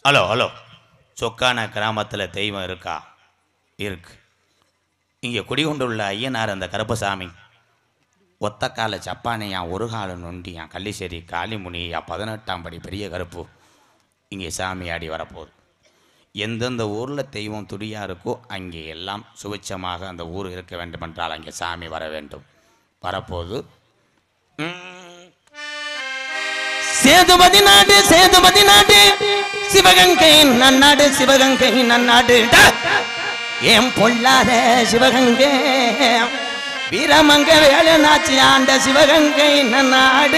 Hello hello சொக்கான கிராமத்தில் தெய்வம் இருக்கா இருக்கு இங்கே குடிகொண்டுள்ள ஐயனார் அந்த கருப்பசாமி ஒத்த கால சப்பானியான் ஒரு கால நொண்டியான் கள்ளிச்சேரி காளிமுனியா பதினெட்டாம் படி பெரிய கருப்பு இங்கே சாமி ஆடி வரப்போகுது எந்தெந்த ஊரில் தெய்வம் துடியா இருக்கோ அங்கே எல்லாம் சுபிட்சமாக அந்த ஊர் இருக்க வேண்டுமென்றால் அங்கே சாமி வர வேண்டும் வரப்போகுது ம், சேதுபதி நாடு சேதுபதி நாடு சிவகங்கை நன்னாடு சிவகங்கை நன்னாடு டா! ஏன் பொல்லாத சிவகங்கை வீரமங்க வேலு நாச்சி ஆண்ட சிவகங்கை நன்னாடு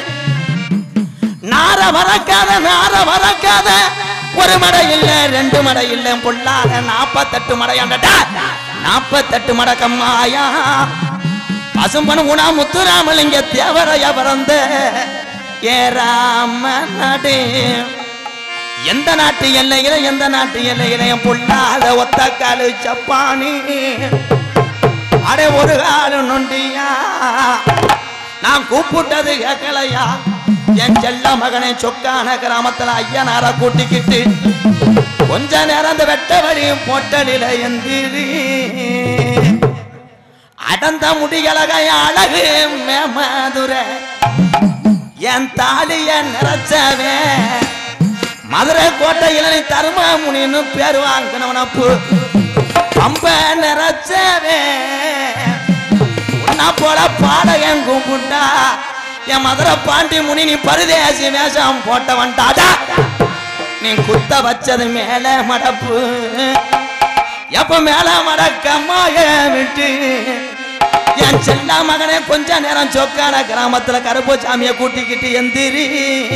நார வரக்காத நார வரக்காத ஒரு மடை இல்ல ரெண்டு மடை இல்ல பொல்லாத நாப்பத்தெட்டு மடையாண்டா நாப்பத்தெட்டு மடக்கம்மாயா பசும்பன் உணா முத்துராமலிங்க தேவரைய பிறந்த ஏ ராம நாடு எந்த நாட்டு எல்லையில எந்த நாட்டு எல்லையில என் பொல்லாத ஒத்த காலு சப்பானி அடே ஒரு காலு நொண்டியா நான் கூப்பிட்டது கேட்கலையா என் செல்ல மகனை சொக்கான கிராமத்துல ஐயனார கூட்டிக்கிட்டு கொஞ்ச நேரம் அந்த வெட்ட வழியும் பொட்டலில எந்திரி அடந்த முடிகளகை அழகு மேமதுரை என் தாலிய நிறைச்சவே மதுரை கோட்டையில நீ தருமாமுனின்னு பேர் வாங்கினவனப்பு பம்ப நிறைச்சவே உன்ன போல பாடகன் கும்பிட்டா என் மதுரை பாண்டி முனி நீ பரதேசி வேஷம் போட்டவன்டாடா நீ குத்த வச்சது மேல மடப்பு எப்ப மேல மடக்கம்மாய விட்டு என் செல்ல மகனே கொஞ்ச நேரம் சொக்கான கிராமத்துல கருப்பு சாமியை கூட்டிக்கிட்டு எந்திரி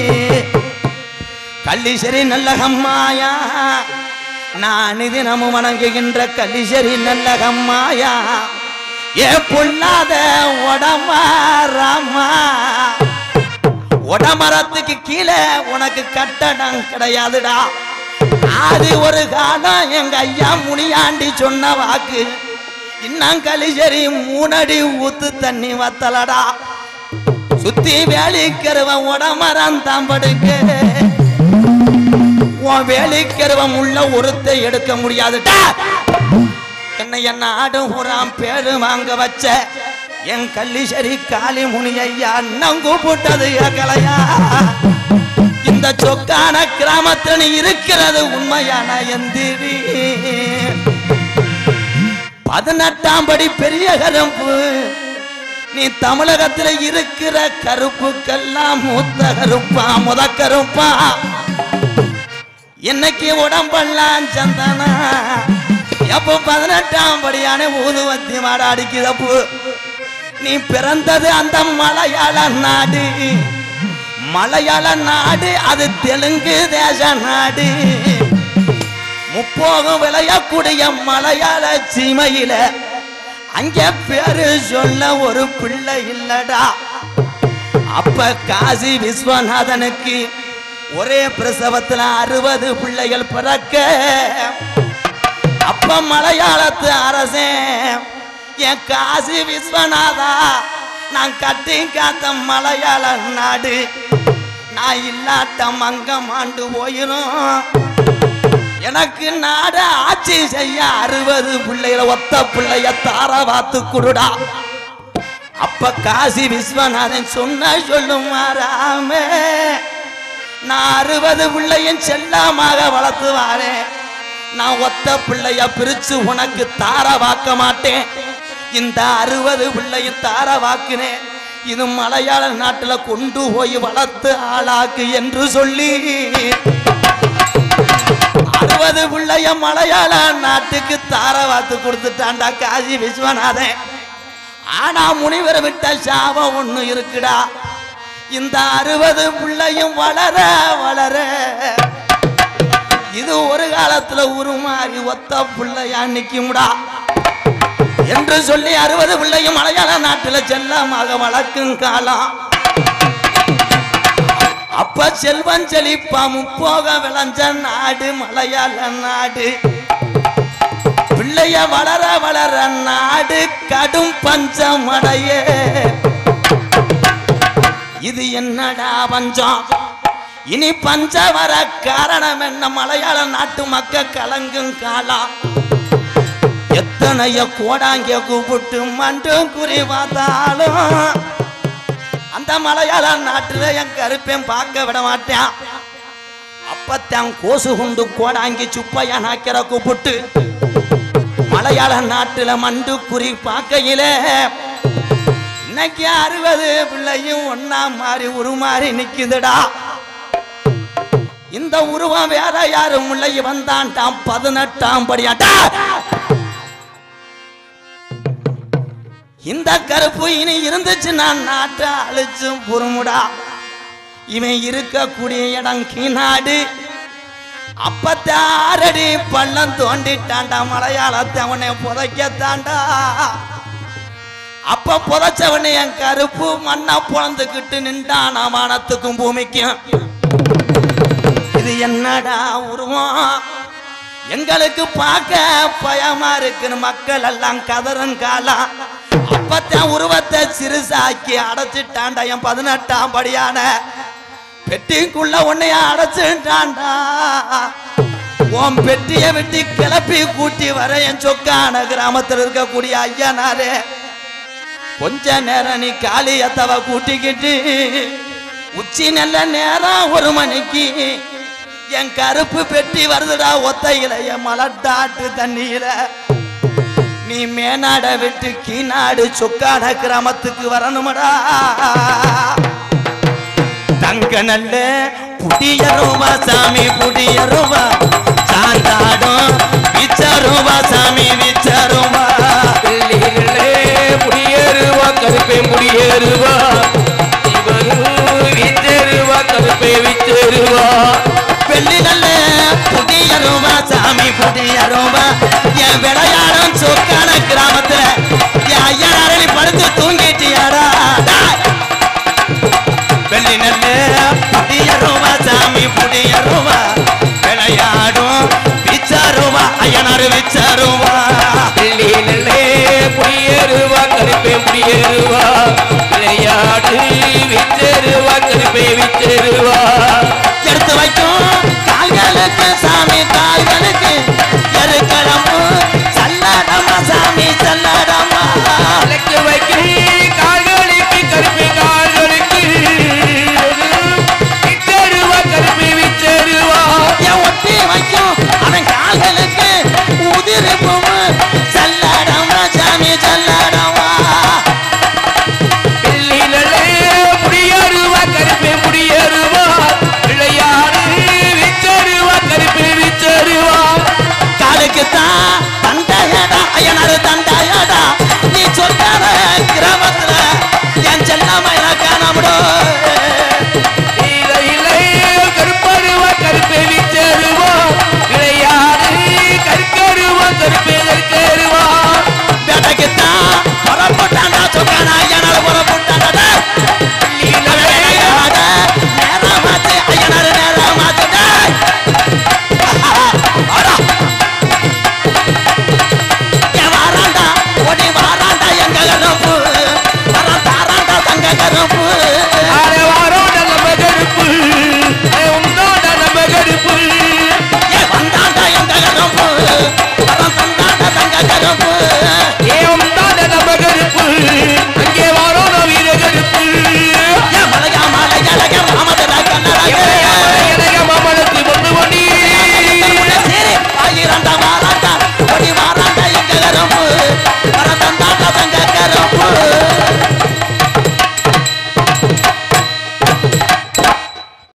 கள்ளிசரி நல்ல கம்மாயா நான் இது நம்ம வணங்குகின்ற கள்ளிசரி நல்ல கம்மாயா ஏ பொல்லாத உடமா ராமா உடமரத்துக்கு கீழே உனக்கு கட்டடம் கிடையாதுடா அது ஒரு காலம் எங்க ஐயா முனியாண்டி சொன்ன வாக்கு இன்னும் கலிசரி மூணடி ஊத்து தண்ணி வத்தலடா சுத்தி வேலிக்கிறவன் உடமரம் தாம்படுக்க உன் வேலிக்கிறவன் உள்ள ஒருத்தை எடுக்க முடியாதுடா என்னை என்ன ஆடும் உராம் பேரு வாங்க வச்ச என் கள்ளிசரி காளி முனி ஐயா அண்ணன் கூப்பிட்டது கலையா இந்த சொக்கான கிராமத்தில் நீ இருக்கிறது உண்மையான எந்திரி பதினெட்டாம் படி பெரிய கருப்பு நீ தமிழகத்துல இருக்கிற கருப்புக்கெல்லாம் மூத்த கருப்பா முத கருப்பா இன்னைக்கு உடம்பெல்லாம் சந்தனா எப்போ பதினெட்டாம் படியான ஊதுவத்தி மாட அடிக்குதப்பு நீ பிறந்தது அந்த மலையாள நாடு மலையாள நாடு அது தெலுங்கு தேச நாடு முப்போகம் விளையக்கூடிய மலையாள சீமையில அங்கே பேரு சொல்ல ஒரு பிள்ளை இல்லடா அப்ப காசி விஸ்வநாதனுக்கு ஒரே பிரசவத்துல அறுபது பிள்ளைகள் பிறக்க அப்ப மலையாளத்து அரசே என் காசி விஸ்வநாதா நான் கட்டி காத்த மலையாள நாடு நான் இல்லாட்ட மங்கம் ஆண்டு போயிரும் எனக்கு நாட ஆட்சி செய்ய அறுபது பிள்ளைகளை ஒத்த பிள்ளைய தார பார்த்து குடுடா அப்ப காசி விஸ்வநாதன் சொன்ன சொல்லும் மாறாமே நான் அறுபது பிள்ளையும் செல்லாமாக வளர்த்து வாரேன் நான் ஒத்த பிள்ளைய பிரிச்சு உனக்கு தார வாக்க மாட்டேன் இந்த அறுபது பிள்ளையும் தார வாக்கினேன் இது மலையாள நாட்டுல கொண்டு போய் வளர்த்து ஆளாக்கு என்று சொல்லி அறுபது பிள்ளைய மலையாள நாட்டுக்கு தார வாத்து கொடுத்துட்டான்டா காசி விஸ்வநாதன் ஆனா முனிவர் விட்ட சாபம் ஒண்ணு இருக்குடா இந்த அறுபது பிள்ளையும் வளர வளர இது ஒரு காலத்துல உருமாறி ஒத்த பிள்ளையா நிக்கும்டா என்று சொல்லி அறுபது பிள்ளையும் மலையாள நாட்டுல செல்லமாக வளர்க்கும் காலம் அப்ப செல்வன் செழிப்பா முப்போக விளைஞ்ச நாடு மலையாள நாடு பிள்ளைய வளர வளர நாடு கடும் பஞ்சமடையே இது என்னடா பஞ்சம் இனி பஞ்ச வர காரணம் என்ன மலையாள நாட்டு மக்க கலங்கும் காலம் எத்தனைய கோடாங்க கூப்பிட்டு மண்டும் குறி பார்த்தாலும் அந்த மலையாள நாட்டுல என் கருப்பேன் பார்க்க விட மாட்டேன் அப்பத்தான் கோசு குண்டு கோடாங்கி சுப்பையா நாக்கிற கூப்பிட்டு மலையாள நாட்டுல மண்டு குறி பார்க்கையில இன்னைக்கு அறுபது பிள்ளையும் ஒன்னா மாறி உருமாறி நிக்குதுடா இந்த உருவம் வேற யாரும் இல்லை வந்தான்டாம் பதினெட்டாம் படியாட்டா இந்த கருப்பு இனி இருந்துச்சு நான் நாட்டை அழிச்சும் புறமுடா இவன் இருக்கக்கூடிய இடம் கீநாடு அப்பத்தாரடி பள்ளம் தோண்டிட்டாண்டா மலையாளத்தை அவனை புதைக்கத்தாண்டா அப்ப புதைச்சவனை என் கருப்பு மண்ணா பொழந்துக்கிட்டு நின்றான் வானத்துக்கும் பூமிக்கும் இது என்னடா உருவம் எங்களுக்கு பார்க்க பயமா இருக்குன்னு மக்கள் எல்லாம் கதறும் காலம் அப்பத்தான் உருவத்தை சிறுசாக்கி அடைச்சிட்டாண்டா என் பதினெட்டாம் படியான பெட்டிக்குள்ள உன்னைய அடைச்சிட்டாண்டா உன் பெட்டிய வெட்டி கிளப்பி கூட்டி வர என் சொக்கான கிராமத்தில் இருக்கக்கூடிய ஐயனாரே கொஞ்ச நேரம் நீ காளியத்தவ கூட்டிக்கிட்டு உச்சி நல்ல நேரம் ஒரு மணிக்கு என் கருப்பு பெட்டி வருதுடா ஒத்தையில என் மலட்டாட்டு தண்ணியில நீ மேனாட விட்டு கீநாடு சொக்காட கிராமத்துக்கு வரணுமடா தங்க நல்ல புடியருவா சாமி புடியருவா சாந்தாடும் விச்சருவா சாமி விச்சருவா பிள்ளைகளே முடியேறுவா கருப்பை முடியேறுவா இவரும் விச்சேருவா கருப்பை விச்சேருவா வெள்ளி நல்ல புடியருவா சாமி புடியருவா என் விளையாடும் சொக்கான கிராமத்துல என் ஐயனார நீ படுத்து தூங்கிட்டியாடா டேய். வெள்ளி நல்ல புடியருவா சாமி புடியருவா